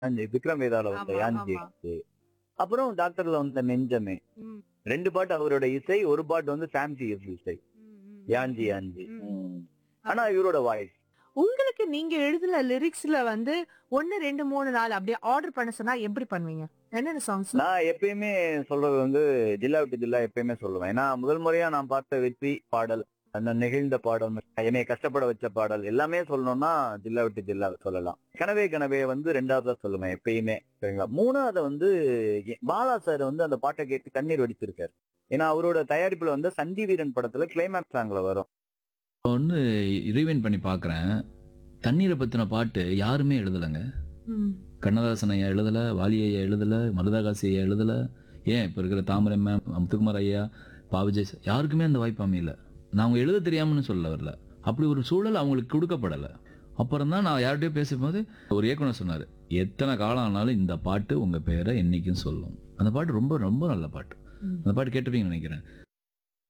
யாஞ்சி விக்ரம் வேதால வந்த ஆமா, யாஞ்சி ஆமா. இருந்துச்சு. அப்புறம் டாக்டர்ல வந்த நெஞ்சமே ம், ரெண்டு பாட்டு அவரோட இசை ஒரு பாட்டு வந்து சாம்சி இசை ம், ம். யாஞ்சி யாஞ்சி ம். ம். ஆனா இவரோட வாய்ஸ் உங்களுக்கு நீங்க எழுதுன லிரிக்ஸ்ல வந்து ஒன்னு ரெண்டு மூணு நாலு அப்படியே ஆர்டர் பண்ண சொன்னா எப்படி பண்ணுவீங்க என்னென்ன சாங்ஸ் நான் எப்பயுமே சொல்றது வந்து ஜில்லா விட்டு ஜில்லா எப்பயுமே சொல்லுவேன் ஏன்னா முதல் முறையா நான் பார்த்த வெற்றி பாடல் அந்த நெகிழ்ந்த பாடல் என்னை கஷ்டப்பட வச்ச பாடல் எல்லாமே சொல்லணும்னா ஜில்லா விட்டு ஜில்லா சொல்லலாம் கனவே கனவே வந்து ரெண்டாவதா சொல்லுவேன் எப்பயுமே சரிங்களா மூணாவது வந்து எ- பாலா சார் வந்து அந்த பாட்டை கேட்டு கண்ணீர் வடிச்சிருக்காரு ஏன்னா அவரோட தயாரிப்புல வந்து சந்தி வீரன் படத்துல கிளைமேக்ஸ் சாங்ல வரும் ஒன்று ரீவைன் பண்ணி பார்க்குறேன் தண்ணீரை பற்றின பாட்டு யாருமே எழுதலைங்க கண்ணதாசன் ஐயா எழுதலை வாலி ஐயா எழுதலை மருதாகாசி ஐயா எழுதலை ஏன் இப்போ இருக்கிற தாமரை மேம் முத்துக்குமார் ஐயா பாவிஜய் சார், யாருக்குமே அந்த வாய்ப்பு அமையல நான் அவங்க எழுத தெரியாமன்னு சொல்ல வரல அப்படி ஒரு சூழல் அவங்களுக்கு கொடுக்கப்படலை அப்புறம் தான் நான் யார்கிட்டயோ பேசும்போது ஒரு இயக்குனர் சொன்னார் எத்தனை காலம் ஆனாலும் இந்த பாட்டு உங்கள் பேரை என்றைக்கும் சொல்லும் அந்த பாட்டு ரொம்ப ரொம்ப நல்ல பாட்டு அந்த பாட்டு கேட்டிருப்பீங்கன்னு நினைக்கிறேன்